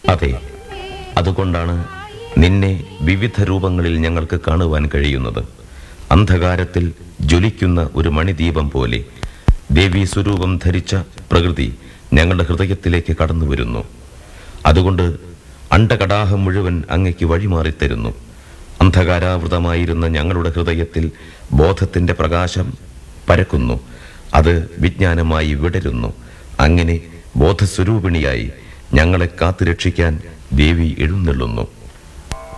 അതെ അതുകൊണ്ടാണ് നിന്നെ വിവിധ രൂപങ്ങളിൽ ഞങ്ങൾക്ക് കാണുവാൻ കഴിയുന്നത് അന്ധകാരത്തിൽ ജ്വലിക്കുന്ന ഒരു മണിദീപം പോലെ ദേവീ സ്വരൂപം ധരിച്ച പ്രകൃതി ഞങ്ങളുടെ ഹൃദയത്തിലേക്ക് കടന്നു വരുന്നു അതുകൊണ്ട് അണ്ടകടാഹം മുഴുവൻ അങ്ങയ്ക്ക് വഴിമാറിത്തരുന്നു അന്ധകാരാവൃതമായിരുന്ന ഞങ്ങളുടെ ഹൃദയത്തിൽ ബോധത്തിന്റെ പ്രകാശം പരക്കുന്നു അത് വിജ്ഞാനമായി വിടരുന്നു അങ്ങനെ ബോധസ്വരൂപിണിയായി ഞങ്ങളെ കാത്തുരക്ഷിക്കാൻ ദേവി എഴുന്നള്ളുന്നു